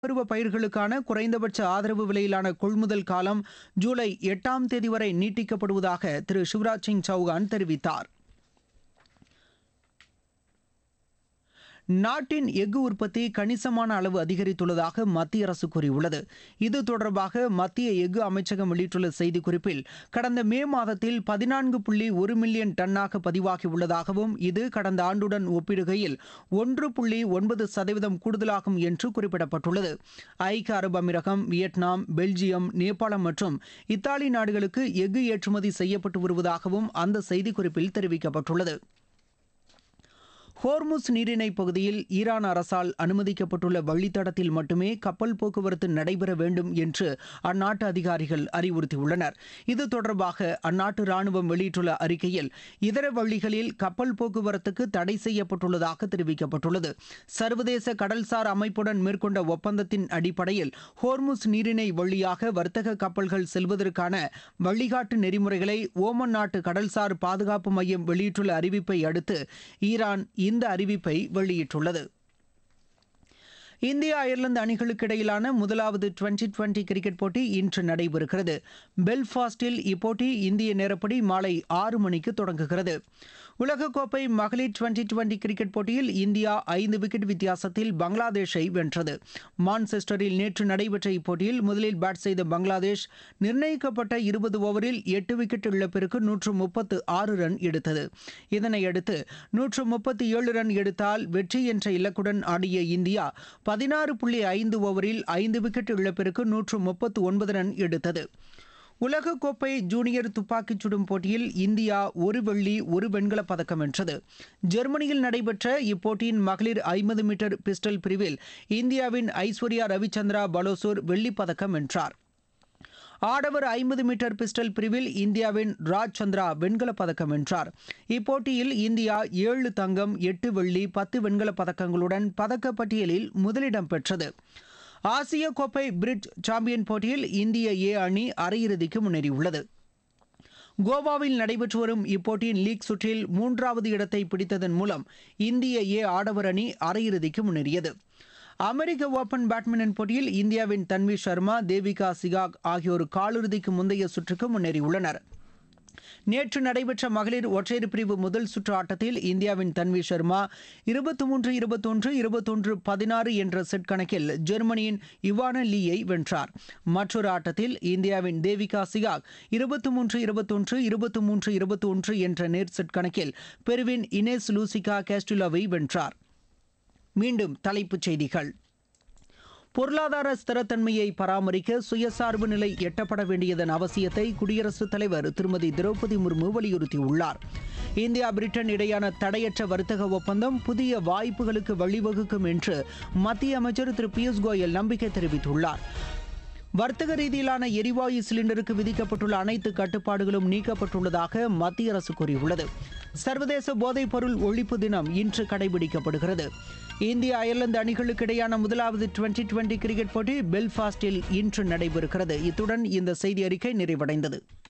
பருவ பயிர்களுக்கான குறைந்தபட்ச ஆதரவு விலையிலான கொள்முதல் காலம் ஜூலை எட்டாம் தேதி வரை நீட்டிக்கப்படுவதாக திரு சிவராஜ் சிங் சௌகான் தெரிவித்தார் நாட்டின் எஃகு உற்பத்தி கணிசமான அளவு அதிகரித்துள்ளதாக மத்திய அரசு கூறியுள்ளது இது தொடர்பாக மத்திய எஃகு அமைச்சகம் வெளியிட்டுள்ள செய்திக்குறிப்பில் கடந்த மே மாதத்தில் பதினான்கு புள்ளி ஒரு மில்லியன் டன்னாக பதிவாகியுள்ளதாகவும் இது கடந்த ஆண்டுடன் ஒப்பிடுகையில் ஒன்று புள்ளி ஒன்பது சதவீதம் கூடுதலாகும் என்று குறிப்பிடப்பட்டுள்ளது ஐக்கிய அரபு அமீரகம் வியட்நாம் பெல்ஜியம் நேபாளம் மற்றும் இத்தாலி நாடுகளுக்கு எஃகு ஏற்றுமதி செய்யப்பட்டு வருவதாகவும் அந்த செய்திக்குறிப்பில் தெரிவிக்கப்பட்டுள்ளது ஹோர்முஸ் நீரிணை பகுதியில் ஈரான் அரசால் அனுமதிக்கப்பட்டுள்ள வழித்தடத்தில் மட்டுமே கப்பல் போக்குவரத்து நடைபெற வேண்டும் என்று அந்நாட்டு அதிகாரிகள் அறிவுறுத்தியுள்ளனர் இது தொடர்பாக அந்நாட்டு ராணுவம் வெளியிட்டுள்ள அறிக்கையில் இதர வழிகளில் கப்பல் போக்குவரத்துக்கு தடை செய்யப்பட்டுள்ளதாக தெரிவிக்கப்பட்டுள்ளது சர்வதேச கடல்சார் அமைப்புடன் மேற்கொண்ட ஒப்பந்தத்தின் அடிப்படையில் ஹோர்முஸ் நீரிணை வழியாக வர்த்தக கப்பல்கள் செல்வதற்கான வழிகாட்டு நெறிமுறைகளை ஓமன் நாட்டு கடல்சார் பாதுகாப்பு மையம் வெளியிட்டுள்ள அறிவிப்பை அடுத்து ஈரான் இந்த அறிவிப்பை வெளியிட்டுள்ளது இந்தியா அயர்லாந்து அணிகளுக்கு இடையிலான முதலாவது டுவெண்டி டுவெண்டி கிரிக்கெட் போட்டி இன்று நடைபெறுகிறது பெல்ஃபாஸ்டில் இப்போட்டி இந்திய நேரப்படி மாலை ஆறு மணிக்கு தொடங்குகிறது உலகக்கோப்பை மகளிர் டுவெண்டி டுவெண்டி கிரிக்கெட் போட்டியில் இந்தியா ஐந்து விக்கெட் வித்தியாசத்தில் பங்களாதேஷை வென்றது மான்செஸ்டரில் நேற்று நடைபெற்ற இப்போட்டியில் முதலில் பேட் செய்த பங்களாதேஷ் நிர்ணயிக்கப்பட்ட இருபது ஓவரில் எட்டு விக்கெட் இழப்பிற்கு நூற்று முப்பத்து ஆறு ரன் எடுத்தது இதனையடுத்து நூற்று முப்பத்தி ஏழு ரன் எடுத்தால் வெற்றி என்ற இலக்குடன் ஆடிய இந்தியா பதினாறு புள்ளி ஐந்து ஓவரில் ஐந்து விக்கெட் இழப்பிற்கு நூற்று முப்பத்து ஒன்பது ரன் எடுத்தது உலகக்கோப்பை ஜூனியர் துப்பாக்கிச் சுடும் போட்டியில் இந்தியா ஒரு வெள்ளி ஒரு வெண்கலப் பதக்கம் வென்றது ஜெர்மனியில் நடைபெற்ற இப்போட்டியின் மகளிர் ஐம்பது மீட்டர் பிஸ்டல் பிரிவில் இந்தியாவின் ஐஸ்வர்யா ரவிச்சந்திரா பலோசூர் வெள்ளிப் பதக்கம் வென்றார் ஆடவர் ஐம்பது மீட்டர் பிஸ்டல் பிரிவில் இந்தியாவின் ராஜ் சந்திரா வெண்கலப் பதக்கம் வென்றார் இப்போட்டியில் இந்தியா ஏழு தங்கம் எட்டு வெள்ளி பத்து வெண்கலப் பதக்கங்களுடன் பதக்கப்பட்டியலில் முதலிடம் பெற்றது ஆசிய கோப்பை பிரிட்ஜ் சாம்பியன் போட்டியில் இந்திய ஏ அணி அரையிறுதிக்கு முன்னேறியுள்ளது கோவாவில் நடைபெற்று வரும் இப்போட்டியின் லீக் சுற்றில் மூன்றாவது இடத்தை பிடித்ததன் மூலம் இந்திய ஏ ஆடவர் அணி அரையிறுதிக்கு முன்னேறியது அமெரிக்க ஓபன் பேட்மிண்டன் போட்டியில் இந்தியாவின் தன்வி சர்மா தேவிகா சிகாக் ஆகியோர் காலிறுதிக்கு முந்தைய சுற்றுக்கு முன்னேறியுள்ளனர் நேற்று நடைபெற்ற மகளிர் ஒற்றையர் பிரிவு முதல் சுற்று ஆட்டத்தில் இந்தியாவின் தன்வி சர்மா இருபத்தி மூன்று இருபத்தொன்று இருபத்தொன்று பதினாறு என்ற செட் கணக்கில் ஜெர்மனியின் இவான லீயை வென்றார் மற்றொரு ஆட்டத்தில் இந்தியாவின் தேவிகா சிகாக் இருபத்தி மூன்று இருபத்தொன்று இருபத்தி மூன்று இருபத்தி ஒன்று என்ற நேர் செட் கணக்கில் பெருவின் இனேஸ் லூசிகா கேஸ்டுலாவை வென்றார் மீண்டும் தலைப்புச் செய்திகள் பொருளாதார ஸ்திரத்தன்மையை பராமரிக்க சுயசார்பு நிலை எட்டப்பட வேண்டியதன் அவசியத்தை குடியரசுத் தலைவர் திருமதி திரௌபதி முர்மு வலியுறுத்தியுள்ளார் இந்தியா பிரிட்டன் இடையான தடையற்ற வர்த்தக ஒப்பந்தம் புதிய வாய்ப்புகளுக்கு வழிவகுக்கும் என்று மத்திய அமைச்சர் திரு பியூஷ் கோயல் நம்பிக்கை தெரிவித்துள்ளார் வர்த்தக ரீதியிலான எரிவாயு சிலிண்டருக்கு விதிக்கப்பட்டுள்ள அனைத்து கட்டுப்பாடுகளும் நீக்கப்பட்டுள்ளதாக மத்திய அரசு கூறியுள்ளது சர்வதேச போதைப் பொருள் ஒழிப்பு தினம் இன்று கடைபிடிக்கப்படுகிறது இந்திய அயர்லாந்து அணிகளுக்கு இடையான முதலாவது டுவெண்டி டுவெண்டி கிரிக்கெட் போட்டி பெல்ஃபாஸ்டில் இன்று நடைபெறுகிறது இத்துடன் இந்த செய்தி அறிக்கை நிறைவடைந்தது